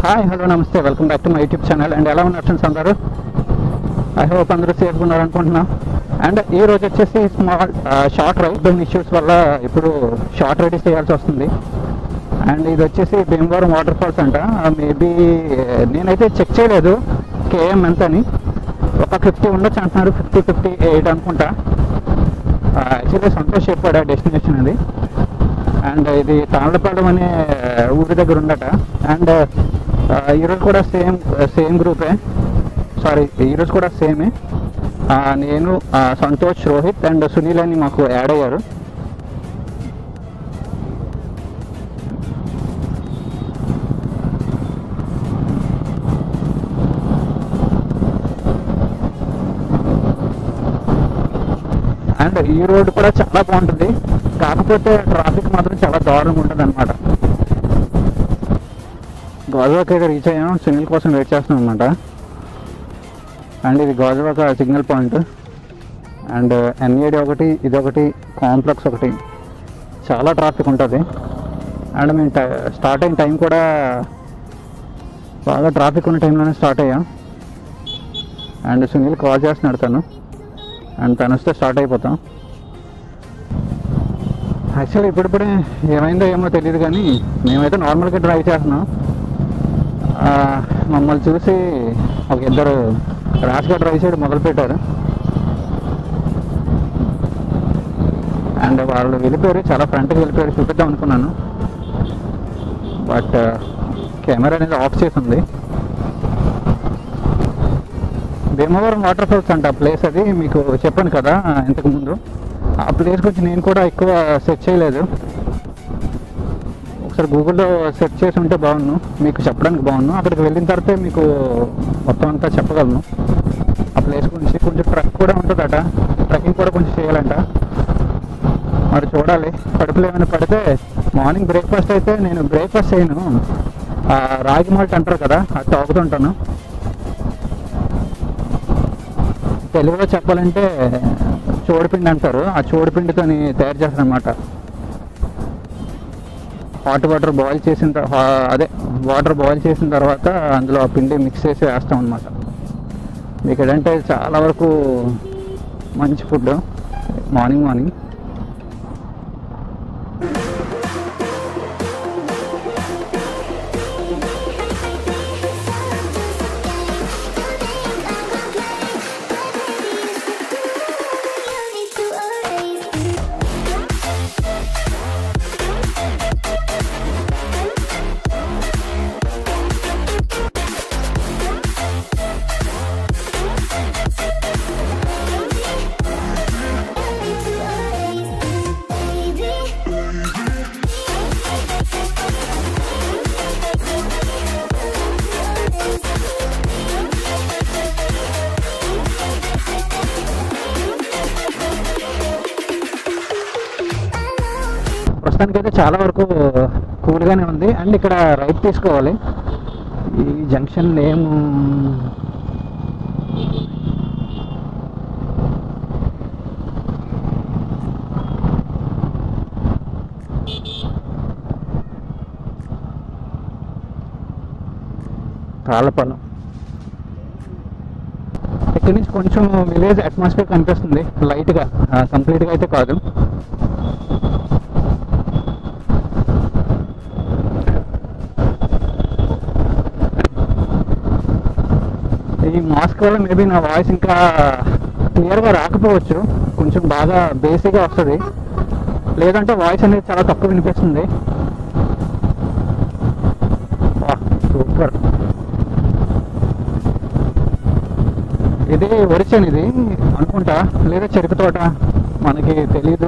hi hello నమస్తే welcome back to my YouTube channel and ఎలా ఉన్నారు ఫ్రెండ్స్ అందరూ ఐ హోప్ అందరూ సేఫ్గా ఉన్నారు అనుకుంటున్నాం అండ్ ఈ రోజు వచ్చేసి స్మాల్ షార్ట్ రైడ్ ఇష్యూస్ వల్ల ఇప్పుడు షార్ట్ రైడ్ చేయాల్సి వస్తుంది అండ్ ఇది వచ్చేసి భీమవరం వాటర్ ఫాల్స్ అంట మేబీ నేనైతే చెక్ చేయలేదు కేఎం ఎంత అని ఒక ఫిఫ్టీ ఉండొచ్చు అంటున్నారు ఫిఫ్టీ ఫిఫ్టీ ఎయిట్ అనుకుంటా యాక్చువల్లీ సంతోష్ చెప్పాడు డెస్టినేషన్ అది అండ్ ఇది తాళ్ళపాలెం అనే ఊరి దగ్గర ఉండట అండ్ ఈరోజు కూడా సేమ్ సేమ్ గ్రూపే సారీ ఈరోజు కూడా సేమే ఆ, నేను ఆ, సంతోష్ రోహిత్ అండ్ సునీల్ అని మాకు యాడ్ అయ్యారు అండ్ ఈ రోడ్ కూడా చాలా బాగుంటుంది కాకపోతే ట్రాఫిక్ మాత్రం చాలా దారుణంగా ఉంటుంది అనమాట గోదావరికి అయితే రీచ్ అయ్యాం సిగ్నల్ కోసం వెయిట్ చేస్తున్నాం అనమాట అండ్ ఇది Godavari signal point and N A D ఒకటి ఇది ఒకటి కాంప్లెక్స్ ఒకటి చాలా ట్రాఫిక్ ఉంటుంది అండ్ మేము స్టార్ట్ అయిన టైం కూడా బాగా ట్రాఫిక్ ఉన్న టైంలోనే స్టార్ట్ అయ్యాం అండ్ సునీల్ కాల్ చేస్తున్నాడు తను అండ్ తను వస్తే స్టార్ట్ అయిపోతాం యాక్చువల్లీ ఇప్పుడిప్పుడే ఏమైందో ఏమో తెలియదు కానీ మేమైతే నార్మల్గా డ్రైవ్ చేస్తున్నాం ఆ, మమ్మల్ని చూసి ఒక ఇద్దరు ర్యాష్గా డ్రైవ్ చేయడం మొదలుపెట్టారు అండ్ వాళ్ళు వెళ్ళిపోయారు చాలా ఫ్రంట్కి వెళ్ళిపోయారు చూపిద్దాం అనుకున్నాను బట్ కెమెరా అనేది ఆఫ్ చేసి ఉంది భీమవరం వాటర్ ఫాల్స్ అంట ఆ ప్లేస్ అది మీకు చెప్పాను కదా ఇంతకు ముందు ఆ ప్లేస్ గురించి నేను కూడా ఎక్కువ సెర్చ్ చేయలేదు ఒకసారి గూగుల్లో సెర్చ్ చేసి ఉంటే బాగున్నాను మీకు చెప్పడానికి బాగున్నాను అక్కడికి వెళ్ళిన తర్వాతే మీకు మొత్తం అంతా చెప్పగలను ఆ ప్లేస్ గురించి కొంచెం ట్రక్ కూడా ఉంటుందట ట్రెక్కింగ్ కూడా కొంచెం చేయాలంట మరి చూడాలి కడుపులో ఏమైనా పడితే మార్నింగ్ బ్రేక్ఫాస్ట్ అయితే నేను బ్రేక్ఫాస్ట్ చేయను ఆ రాగి మాల్ట్ అంటారు కదా అది తాగుతుంటాను తెలుగులో చెప్పాలంటే చోడిపిండి అంటారు ఆ చోడిపిండితో తయారు చేస్తాను అనమాట హాట్ వాటర్ బాయిల్ చేసిన తర్వా- హా- అదే వాటర్ బాయిల్ చేసిన తర్వాత అందులో ఆ పిండి మిక్స్ చేసి వేస్తాం అనమాట మీకు ఏంటంటే చాలా వరకు మంచి ఫుడ్ మార్నింగ్ మార్నింగ్ ప్రస్తుతానికైతే చాలా వరకు కూల్గానే ఉంది అండ్ ఇక్కడ రైట్ తీసుకోవాలి ఈ జంక్షన్ నేమ్ తాళ్ళపాలెం ఇక్కడి నుంచి కొంచెం విలేజ్ అట్మాస్ఫియర్ కనిపిస్తుంది లైట్గా కంప్లీట్గా అయితే కాదు ఈ మాస్క్ వల్ల మేబీ నా వాయిస్ ఇంకా క్లియర్గా రాకపోవచ్చు కొంచెం బాగా బేసిక్గా వస్తుంది లేదంటే వాయిస్ అనేది చాలా తక్కువ వినిపిస్తుంది సూపర్ ఇది ఒరిచన్ ఇది అనుకుంటా లేదా చెరుకు తోట మనకి తెలీదు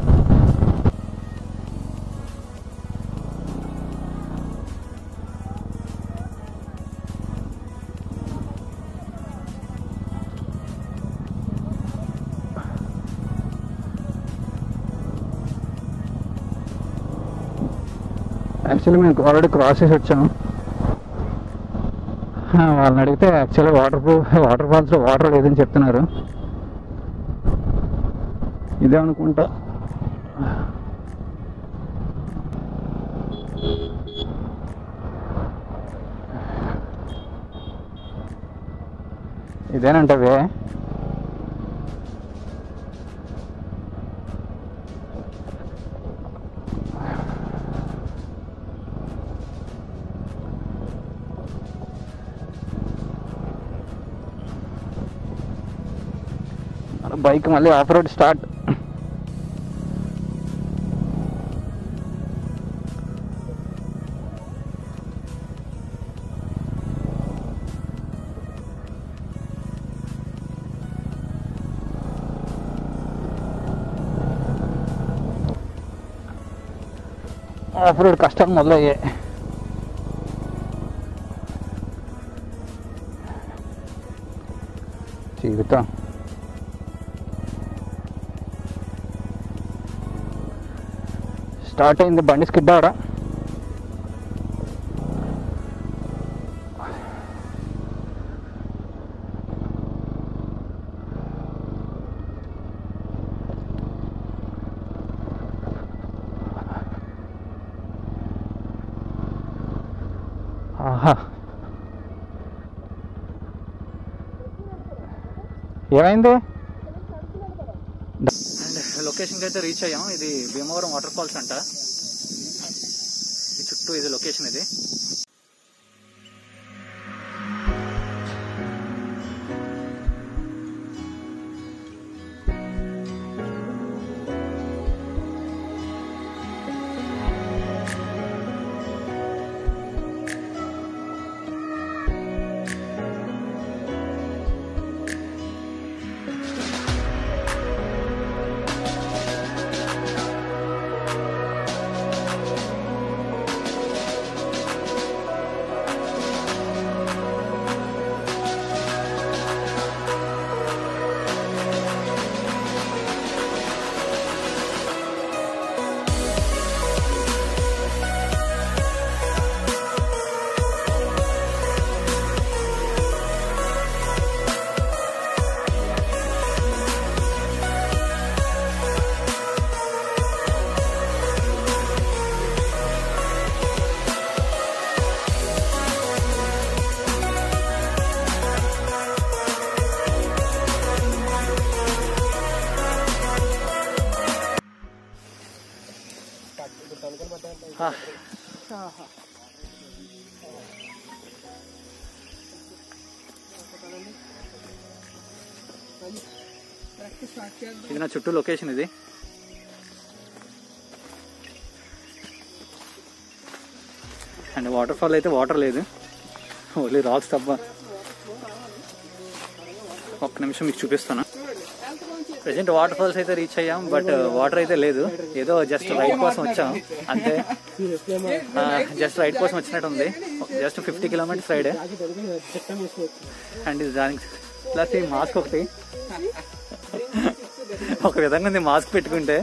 యాక్చువల్లీ మేము ఆల్రెడీ క్రాస్ చేసి వచ్చాము ఆ, వాళ్ళని అడిగితే యాక్చువల్లీ వాటర్ ప్రూఫ్ వాటర్ ఫాల్స్లో వాటర్ లేదని చెప్తున్నారు ఇదే అనుకుంటా ఇదేనంటవే బైక్ మళ్ళీ off road start off road కష్టాలు మొదలయ్యాయి జీవితం స్టార్ట్ అయింది బండి స్కిడ్ అవడం ఆహా ఏమైంది అండ్ లొకేషన్కి అయితే రీచ్ అయ్యాం ఇది భీమవరం వాటర్ ఫాల్స్ అంట ఈ చుట్టూ ఇది లొకేషన్ ఇది ఇది నా చుట్టూ లొకేషన్ ఇది అండ్ వాటర్ ఫాల్ అయితే వాటర్ లేదు ఓన్లీ రాక్స్ తప్ప ఒక్క నిమిషం మీకు చూపిస్తాను ప్రజెంట్ వాటర్ ఫాల్స్ అయితే రీచ్ అయ్యాం బట్ వాటర్ అయితే లేదు ఏదో జస్ట్ రైడ్ కోసం వచ్చాం అంతే జస్ట్ రైడ్ కోసం వచ్చినట్టు ఉంది just fifty kilometres ride and ఇది దానికి ప్లస్ ఈ మాస్క్ ఒకటి ఒక విధంగా ఉంది మాస్క్ పెట్టుకుంటే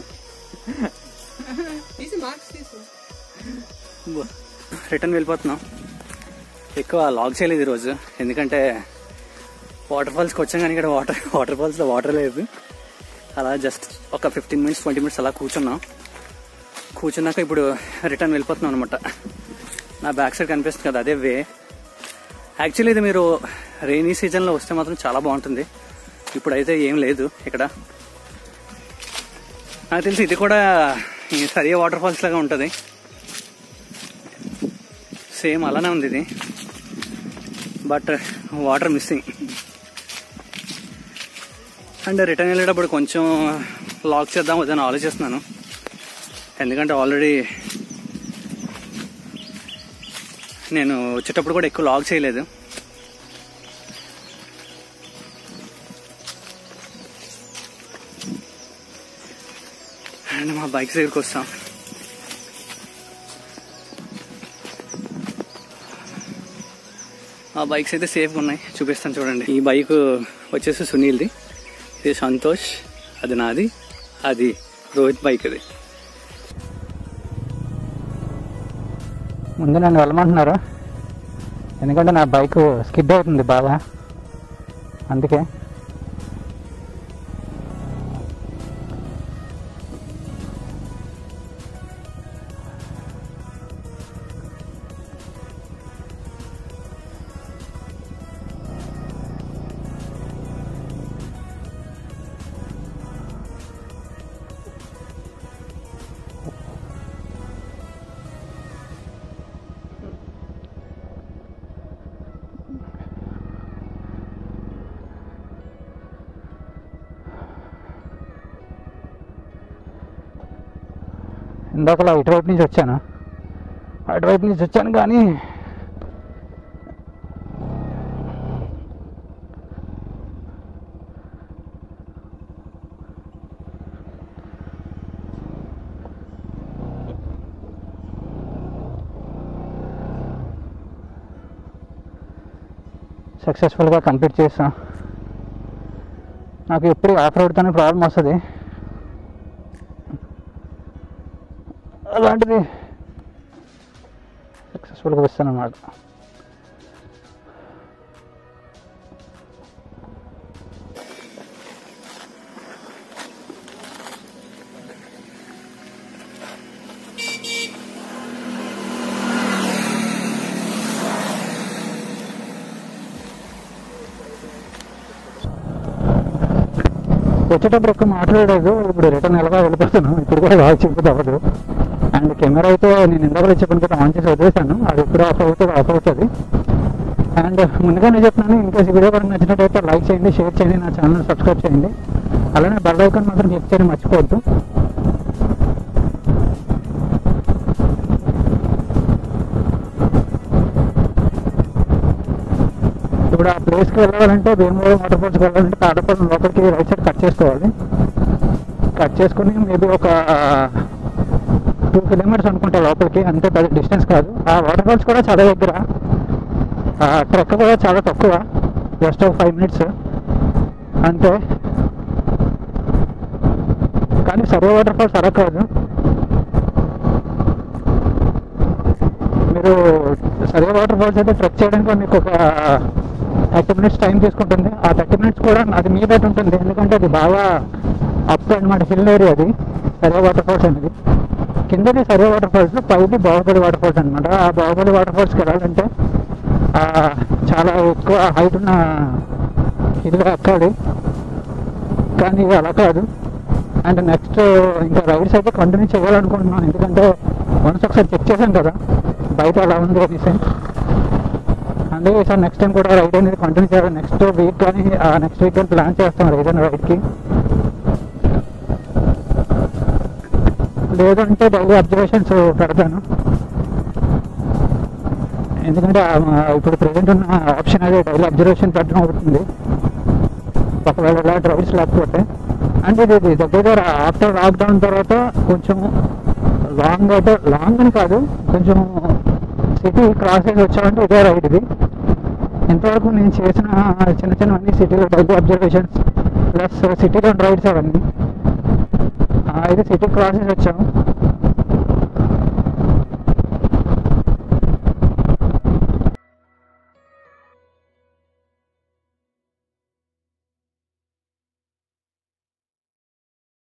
రిటర్న్ వెళ్ళిపోతున్నాం ఎక్కువ లాగ్ చేయలేదు ఈరోజు ఎందుకంటే వాటర్ ఫాల్స్కి వచ్చాం కానీ ఇక్కడ వాటర్ వాటర్ ఫాల్స్లో వాటర్ లేదు అలా జస్ట్ ఒక ఫిఫ్టీన్ మినిట్స్ ట్వంటీ మినిట్స్ అలా కూర్చున్నాం కూర్చున్నాక ఇప్పుడు రిటర్న్ వెళ్ళిపోతున్నాం అనమాట నా బ్యాక్ సైడ్ కనిపిస్తుంది కదా అదే వే యాక్చువల్లీ ఇది మీరు రెయినీ సీజన్లో వస్తే మాత్రం చాలా బాగుంటుంది ఇప్పుడైతే ఏం లేదు ఇక్కడ నాకు తెలిసి ఇది కూడా ఈ సరియా వాటర్ ఫాల్స్ లాగా ఉంటుంది సేమ్ అలానే ఉంది ఇది but water missing and return వెళ్ళేటప్పుడు కొంచెం లాక్ చేద్దాం అదని ఆలోచిస్తున్నాను ఎందుకంటే ఆల్రెడీ నేను వచ్చేటప్పుడు కూడా ఎక్కువ లాక్ చేయలేదు అండ్ మా బైక్స్ దగ్గరికి వస్తాం ఆ బైక్స్ అయితే సేఫ్గా ఉన్నాయి చూపిస్తాను చూడండి ఈ బైక్ వచ్చేసి సునీల్ది ఇది సంతోష్ అది నాది అది రోహిత్ బైక్ అది ముందు నన్ను వెళ్ళమంటున్నారు ఎందుకంటే నా బైక్ స్కిడ్ అవుతుంది బాగా అందుకే ఇందాకలా ఇటువైపు నుంచి వచ్చాను అటువైపు నుంచి వచ్చాను కానీ సక్సెస్ఫుల్గా కంప్లీట్ చేసాం నాకు ఎప్పుడు ఆఫ్ రోడ్తోనే ప్రాబ్లం వస్తుంది అలాంటిది సక్సెస్ఫుల్గా వస్తాను అన్నమాట వచ్చేటప్పుడు ఎక్కువ మాట్లాడలేదు ఇప్పుడు రిటర్న్ ఎలాగా వెళ్ళిపోతాను ఇప్పుడు కూడా బాగా చెప్పదు అవ్వదు అండ్ కెమెరా అయితే నేను ఇందాక చెప్పిన కదా ఆన్ చేసి వదిలేసాను అది ఎప్పుడు ఆఫ్ అవుతుంది ఆఫ్ అవుతుంది అండ్ ముందుగానే చెప్తున్నాను ఇన్కేస్ వీడియో కనుక నచ్చినట్టయితే లైక్ చేయండి షేర్ చేయండి నా ఛానల్ సబ్స్క్రైబ్ చేయండి అలానే బెల్ ఐకాన్ మాత్రం క్లిక్ చేయడం మర్చిపోవద్దు ఇప్పుడు ఆ ప్లేస్కి వెళ్ళాలంటే భీమవరం వాటర్ ఫాల్స్కి వెళ్ళాలంటే తాడపల్లి లోపలికి రైట్ సైడ్ కట్ చేసుకోవాలి కట్ చేసుకుని మేబీ ఒక టూ కిలోమీటర్స్ అనుకుంటా లోపలికి అంతే పెద్ద డిస్టెన్స్ కాదు ఆ వాటర్ ఫాల్స్ కూడా చాలా దగ్గర ఆ ట్రెక్ కూడా చాలా తక్కువ జస్ట్ ఒక ఫైవ్ మినిట్స్ అంతే కానీ సర్వ వాటర్ ఫాల్స్ అలా కాదు మీరు సర్వ వాటర్ ఫాల్స్ అయితే ట్రెక్ చేయడానికి మీకు ఒక థర్టీ మినిట్స్ టైం తీసుకుంటుంది ఆ థర్టీ మినిట్స్ కూడా అది మీ బయట ఉంటుంది ఎందుకంటే అది బాగా అప్ అనమాట హిల్ ఏరియా అది సర్వ వాటర్ ఫాల్స్ అనేది కిందది సర్వ వాటర్ ఫాల్స్ పైది బాహుబలి వాటర్ ఫాల్స్ అనమాట ఆ బాహుబలి వాటర్ ఫాల్స్కి వెళ్ళాలంటే ఆ, చాలా ఎక్కువ హైట్ ఉన్న హిల్ ఎక్కాలి కానీ ఇది అలా కాదు అండ్ నెక్స్ట్ ఇంకా రైడ్స్ అయితే కంటిన్యూ చేయాలనుకుంటున్నాను ఎందుకంటే వన్స్ ఒకసారి చెక్ చేశాను కదా బయట ఎలా ఉంది అనేసి అందుకే సార్ నెక్స్ట్ టైం కూడా రైడ్ అనేది కంటిన్యూ చేయాలి నెక్స్ట్ వీక్ కానీ నెక్స్ట్ వీక్ కానీ ప్లాన్ చేస్తాం ఏదైనా రైడ్కి లేదంటే డైలీ అబ్జర్వేషన్స్ పెడతాను ఎందుకంటే ఆ, ఇప్పుడు ప్రజెంట్ ఉన్న ఆప్షన్ అదే డైలీ అబ్జర్వేషన్ పెట్టడం అవుతుంది ఒకవేళ ఇలా డ్రైవ్స్ లేకపోతే అంటే ఇది ఇది దగ్గర దగ్గర ఆఫ్టర్ లాక్డౌన్ తర్వాత కొంచెం లాంగ్ అయితే లాంగ్ అని కాదు కొంచెం సిటీ క్రాస్ చేసి వచ్చామంటే ఇదే రైడ్ ఇది ఇంతవరకు నేను చేసిన చిన్న చిన్న అన్ని సిటీలో డైలీ అబ్జర్వేషన్స్ ప్లస్ సిటీలో రైడ్స్ అవన్నీ ఆ, ఇది సిటీ క్రాస్ చేసి వచ్చాము